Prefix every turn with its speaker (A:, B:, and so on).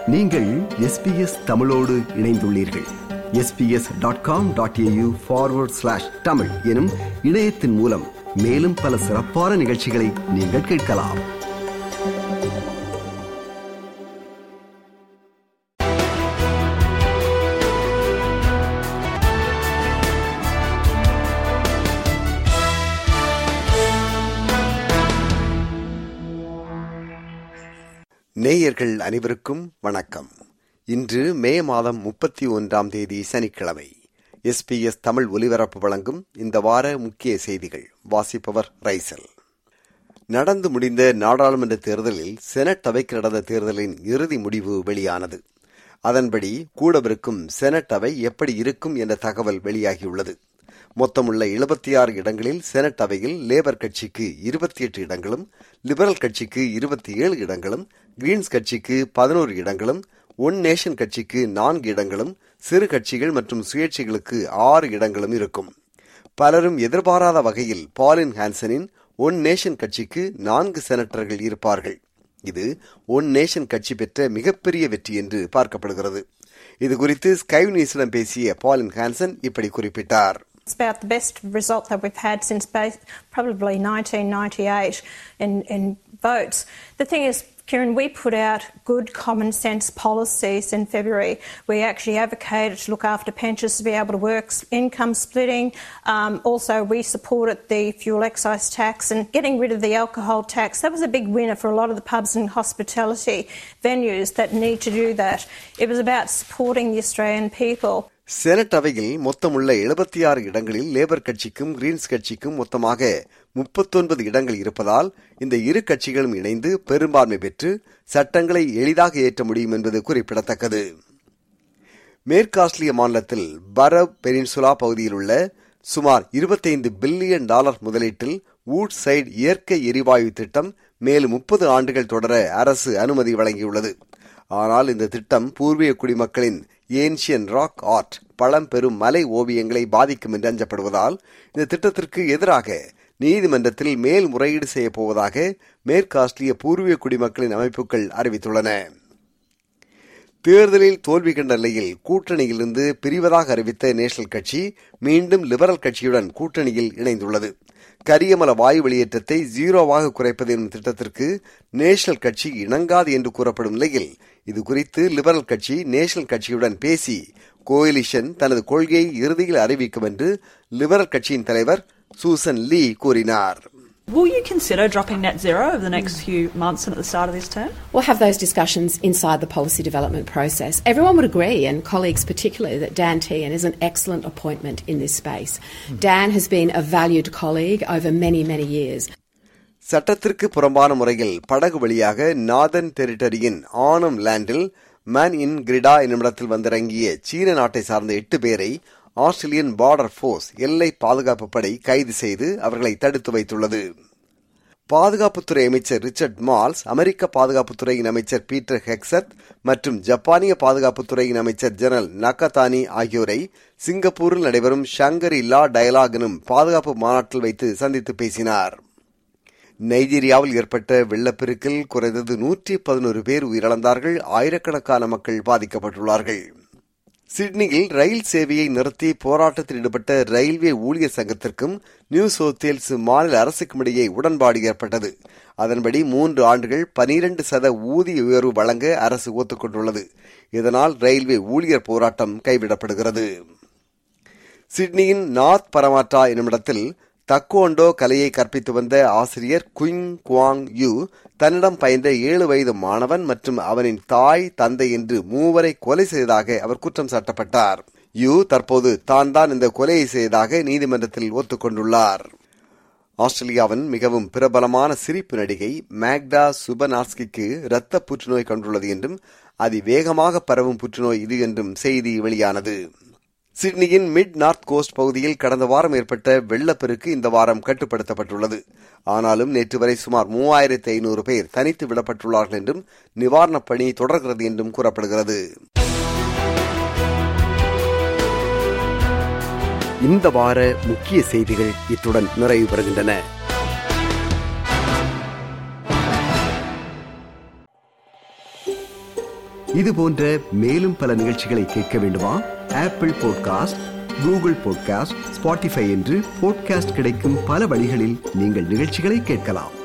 A: நீங்கள் எஸ்பிஎஸ் தமிழோடு இணைந்துள்ளீர்கள் SBS dot com dot AU forward slash Tamil எனும் இணையத்தின் மூலம் மேலும் பல சிறப்பான நிகழ்ச்சிகளை நீங்கள் கேட்கலாம் நேயர்கள் அனைவருக்கும் வணக்கம் இன்று மே மாதம் முப்பத்தி ஒன்றாம் தேதி சனிக்கிழமை எஸ்பிஎஸ் தமிழ் ஒலிபரப்பு வழங்கும் இந்த வார முக்கிய செய்திகள் வாசிப்பவர் ரைசல் நடந்து முடிந்த நாடாளுமன்ற தேர்தலில் செனட் அவைக்கு நடந்த தேர்தலின் இறுதி முடிவு வெளியானது அதன்படி கூடவிருக்கும் செனட் அவை எப்படி இருக்கும் என்ற தகவல் வெளியாகியுள்ளது மொத்தமுள்ள எழுபத்தி ஆறு இடங்களில் செனட் அவையில் லேபர் கட்சிக்கு இருபத்தி எட்டு இடங்களும் லிபரல் கட்சிக்கு இருபத்தி ஏழு இடங்களும் கிரீன்ஸ் கட்சிக்கு பதினோரு இடங்களும் ஒன் நேஷன் கட்சிக்கு நான்கு இடங்களும் சிறு கட்சிகள் மற்றும் சுயேட்சைகளுக்கு ஆறு இடங்களும் இருக்கும் பலரும் எதிர்பாராத வகையில் பாலின் ஹான்சனின் ஒன் நேஷன் கட்சிக்கு நான்கு செனட்டர்கள் இருப்பார்கள் இது ஒன் நேஷன் கட்சி பெற்ற மிகப்பெரிய வெற்றி என்று பார்க்கப்படுகிறது இது குறித்து ஸ்கை நியூஸிடம் பேசிய பாலின் ஹான்சன் இப்படி குறிப்பிட்டார்
B: It's about the best result that we've had since probably 1998 in, in votes. The thing is, Kieran, we put out good common sense policies in February. We actually advocated to look after pensioners to be able to work, income splitting. Um, also, we supported the fuel excise tax and getting rid of the alcohol tax. That was a big winner for a lot of the pubs and hospitality venues that need to do that. It was about supporting the Australian people.
A: Senate அவையில் மொத்தமுள்ள எழுபத்தி ஆறு இடங்களில் labour கட்சிக்கும் Green's கட்சிக்கும் மொத்தமாக முப்பத்தொன்பது இடங்கள் இருப்பதால் இந்த இரு கட்சிகளும் இணைந்து பெரும்பான்மை பெற்று சட்டங்களை எளிதாக ஏற்ற முடியும் என்பது குறிப்பிடத்தக்கது மேற்கு ஆஸ்திரேலிய மாநிலத்தில் பரவ் பெனின்சுலா பகுதியில் உள்ள சுமார் இருபத்தைந்து பில்லியன் டாலர் முதலீட்டில் வூட் சைடு இயற்கை எரிவாயு திட்டம் மேலும் முப்பது ஆண்டுகள் தொடர அரசு அனுமதி வழங்கியுள்ளது ஆனால் இந்த திட்டம் பூர்வீக குடிமக்களின் ஏன்ஷியன் ராக் ஆர்ட் பழம்பெரும் மலை ஓவியங்களை பாதிக்கும் என்று அஞ்சப்படுவதால் இந்த திட்டத்திற்கு எதிராக நீதிமன்றத்தில் மேல்முறையீடு செய்யப் போவதாக மேற்கு ஆஸ்திரேலிய பூர்வீக குடிமக்களின் அமைப்புகள் அறிவித்துள்ளன தேர்தலில் தோல்வி கண்ட நிலையில் கூட்டணியிலிருந்து பிரிவதாக அறிவித்த நேஷனல் கட்சி மீண்டும் லிபரல் கட்சியுடன் கூட்டணியில் இணைந்துள்ளது கரியமல வாயு வெளியேற்றத்தை ஜீரோவாக குறைப்பது எனும் திட்டத்திற்கு நேஷனல் கட்சி இணங்காது என்று கூறப்படும் நிலையில் இது குறித்து லிபரல் கட்சி நேஷனல் கட்சியுடன் பேசி கோயிலிஷன் தனது கொள்கையை இறுதியில் அறிவிக்கும் என்று லிபரல் கட்சியின் தலைவர் சூசன் லீ கூறினார்
C: Will you consider dropping net zero over the next few months and at the start of this term?
D: We'll have those discussions inside the policy development process. Everyone would agree, and colleagues particularly, that Dan Tehan is an excellent appointment in this space. Dan has been a valued colleague over many, many years.
A: சட்டத்திற்கு புறம்பான முறையில் படகு வழியாக நாதன் டெரிட்டரியின் annum லேண்டில் man in கிரிடா என்னுமிடத்தில் வந்திறங்கிய சீன நாட்டை சார்ந்த எட்டு பேரை ஆஸ்திரேலியன் பார்டர் போர்ஸ் எல்லை பாதுகாப்பு படை கைது செய்து அவர்களை தடுத்து வைத்துள்ளது பாதுகாப்புத்துறை அமைச்சர் ரிச்சர்ட் மால்ஸ் அமெரிக்க பாதுகாப்புத்துறையின் அமைச்சர் பீட்டர் ஹெக்சத் மற்றும் ஜப்பானிய பாதுகாப்புத்துறையின் அமைச்சர் ஜெனரல் நக்கதானி ஆகியோரை சிங்கப்பூரில் நடைபெறும் ஷங்கரி லா டயலாக் எனும் பாதுகாப்பு மாநாட்டில் வைத்து சந்தித்து பேசினார் நைஜீரியாவில் ஏற்பட்ட வெள்ளப்பெருக்கில் குறைந்தது நூற்றி பதினோரு பேர் உயிரிழந்தார்கள் ஆயிரக்கணக்கான மக்கள் பாதிக்கப்பட்டுள்ளார்கள் சிட்னியில் ரயில் சேவையை நிறுத்தி போராட்டத்தில் ஈடுபட்ட ரயில்வே ஊழியர் சங்கத்திற்கும் நியூ சவுத் வேல்ஸ் மாநில அரசுக்கும் இடையே உடன்பாடு ஏற்பட்டது அதன்படி மூன்று ஆண்டுகள் பனிரண்டு சத ஊதிய உயர்வு வழங்க அரசு ஒத்துக்கொண்டுள்ளது இதனால் ரயில்வே ஊழியர் போராட்டம் கைவிடப்படுகிறது சிட்னியின் நார்த் பரமாட்டா என்னுமிடத்தில் தக்குவண்டோ கலையை கற்பித்து வந்த ஆசிரியர் குயிங் குவாங் யூ தன்னிடம் பயின்ற ஏழு வயது மாணவன் மற்றும் அவனின் தாய் தந்தை என்று மூவரை கொலை செய்ததாக அவர் குற்றம் சாட்டப்பட்டார் யூ தற்போது தான் தான் இந்த கொலையை செய்ததாக நீதிமன்றத்தில் ஒத்துக்கொண்டுள்ளார் ஆஸ்திரேலியாவின் மிகவும் பிரபலமான சிரிப்பு நடிகை மேக்டா சுபனாஸ்கிக்கு இரத்த புற்றுநோய் கண்டுள்ளது என்றும் அதிவேகமாக பரவும் புற்றுநோய் இது என்றும் செய்தி வெளியானது சிட்னியின் மிட் நார்த் கோஸ்ட் பகுதியில் கடந்த வாரம் ஏற்பட்ட வெள்ளப்பெருக்கு இந்த வாரம் கட்டுப்படுத்தப்பட்டுள்ளது ஆனாலும் நேற்று வரை சுமார் மூவாயிரத்தி ஐநூறு பேர் தனித்து விடப்பட்டுள்ளார்கள் என்றும் நிவாரணப் பணி தொடர்கிறது என்றும் கூறப்படுகிறது இந்த வார முக்கிய செய்திகள் இத்துடன் நிறைவு பெறுகின்றன
E: இது போன்ற மேலும் பல நிகழ்ச்சிகளை கேட்க வேண்டுமா Apple podcast Google podcast Spotify என்று பாட்காஸ்ட் கிடைக்கும் பல வழிகளில் நீங்கள் நிகழ்ச்சிகளை கேட்கலாம்